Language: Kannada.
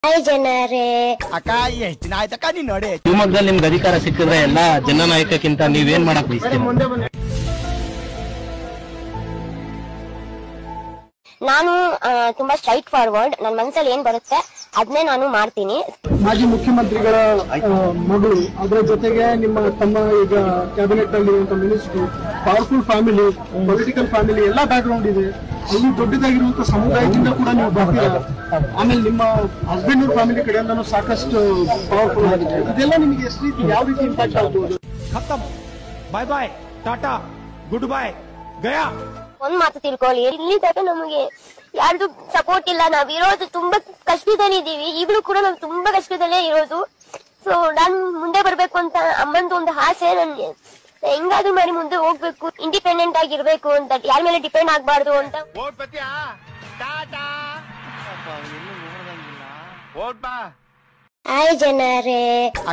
ಹಾಯ್ ಜನರೇ ಅಕ್ಕ ಎಷ್ಟ್ ದಿನ ಆಯ್ತಕ್ಕ ನೀನ್ ನೋಡಿ ಶಿವಮೊಗ್ಗದಲ್ಲಿ ನಿಮ್ಗೆ ಅಧಿಕಾರ ಸಿಕ್ಕಿದ್ರೆ ಎಲ್ಲಾ ಜನನಾಯಕಕ್ಕಿಂತ ನೀವೇನ್ ಮಾಡಕ್ ಬಯಸ್ತೀರಾ ನಾನು ಆ, ತುಂಬಾ ಸ್ಟ್ರೈಟ್ ಫಾರ್ವರ್ಡ್ ನನ್ನ ಮನ್ಸಲ್ಲಿ ಏನ್ ಬರುತ್ತೆ ಅದನ್ನೇ ನಾನು ಮಾಡ್ತೀನಿ ಮಾಜಿ ಮುಖ್ಯಮಂತ್ರಿಗಳ ಆ, ಮಗಳು ಅದರ ಜೊತೆಗೆ ನಿಮ್ಮ ತಮ್ಮ ಈಗ ಕ್ಯಾಬಿನೆಟ್ ನಲ್ಲಿ minister powerful family political family ಎಲ್ಲಾ ಬ್ಯಾಕ್ ಗ್ರೌಂಡ್ ಇದೆ ಅಲ್ಲಿ ದೊಡ್ಡದಾಗಿರುವಂತ ಸಮುದಾಯದಿಂದ ಕೂಡ ನೀವು ಬರ್ತೀರಾ ಆಮೇಲೆ ನಿಮ್ಮ ಹಸ್ಬೆಂಡ್ ಅವ್ರ ಫ್ಯಾಮಿಲಿ ಕಡೆಯಿಂದನೂ ಸಾಕಷ್ಟು ಪವರ್ಫುಲ್ ಆಗಿದೆ ಇದೆಲ್ಲ ನಿಮಗೆ ಎಷ್ಟು ರೀತಿ ಯಾವ ರೀತಿ ಇಂಪ್ಯಾಕ್ಟ್ ಆಗ್ಬೋದು ಖತಮ್ ಬಾಯ್ ಬಾಯ್ ಟಾಟಾ ಗುಡ್ ಬಾಯ್ ಗಯಾ ಒಂದ್ ಮಾತು ತಿಳ್ಕೊಳ್ಳಿ ಇಲ್ಲಿ ತನಕ ನಮಗೆ ಯಾರ್ದು ಸಪೋರ್ಟ್ ಇಲ್ಲ ನಾವ್ ಇರೋದು ತುಂಬಾ ಕಷ್ಟದಲ್ಲಿ ಇದೀವಿ ಈಗಲೂ ಕೂಡ ನಾವು ತುಂಬಾ ಕಷ್ಟದಲ್ಲೇ ಇರೋದು ಸೊ ನಾನ್ ಮುಂದೆ ಬರ್ಬೇಕು ಅಂತ ಅಮ್ಮಂದು ಒಂದು ಆಸೆ ನನ್ಗೆ ಹೆಂಗಾದ್ರೂ ಮಾಡಿ ಮುಂದೆ ಹೋಗ್ಬೇಕು ಇಂಡಿಪೆಂಡೆಂಟ್ ಆಗಿರ್ಬೇಕು ಅಂತ ಯಾರ ಮೇಲೆ ಡಿಪೆಂಡ್ ಆಗ್ಬಾರ್ದು ಅಂತ ಹಾಯ್ ಜನರೇ